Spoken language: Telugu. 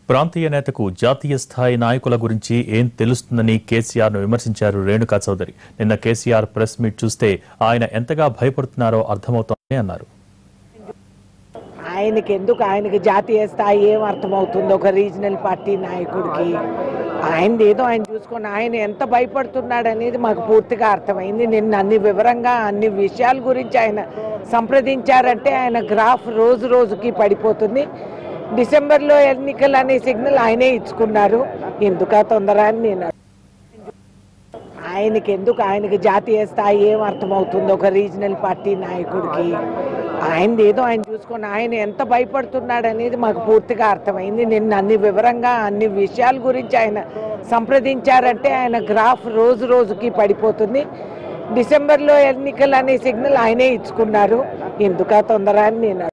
ప్రాంతీయ నేతకు జాతీయ స్థాయి నాయకుల గురించి ఏం తెలుస్తుందని కేసీఆర్ ను విమర్శించారు రేణుకా చౌదరి నిన్న కేసీఆర్ ప్రెస్ మీట్ చూస్తే ఆయన ఎంతగా భయపడుతున్నారో అర్థమవుతోందని అన్నారు ఆయనకి ఎందుకు ఆయనకి జాతీయ స్థాయి ఏం అర్థమవుతుంది ఒక రీజనల్ పార్టీ నాయకుడికి ఆయనది ఏదో ఆయన చూసుకొని ఆయన ఎంత భయపడుతున్నాడు అనేది మాకు పూర్తిగా అర్థమైంది నిన్న అన్ని వివరంగా అన్ని విషయాల గురించి ఆయన సంప్రదించారంటే ఆయన గ్రాఫ్ రోజు రోజుకి పడిపోతుంది డిసెంబర్లో ఎన్నికలు అనే సిగ్నల్ ఆయనే ఇచ్చుకున్నారు ఎందుక తొందర అని నేను ఆయనకి ఎందుకు ఆయనకి జాతీయ స్థాయి ఏం అర్థమవుతుంది ఒక రీజనల్ పార్టీ నాయకుడికి ఆయనది ఏదో ఆయన చూసుకొని ఆయన ఎంత భయపడుతున్నాడు అనేది మాకు పూర్తిగా అర్థమైంది నిన్న అన్ని వివరంగా అన్ని విషయాల గురించి ఆయన సంప్రదించారంటే ఆయన గ్రాఫ్ రోజు రోజుకి పడిపోతుంది డిసెంబర్లో ఎన్నికలు అనే సిగ్నల్ ఆయనే ఇచ్చుకున్నారు ఎందుక తొందర అని నేను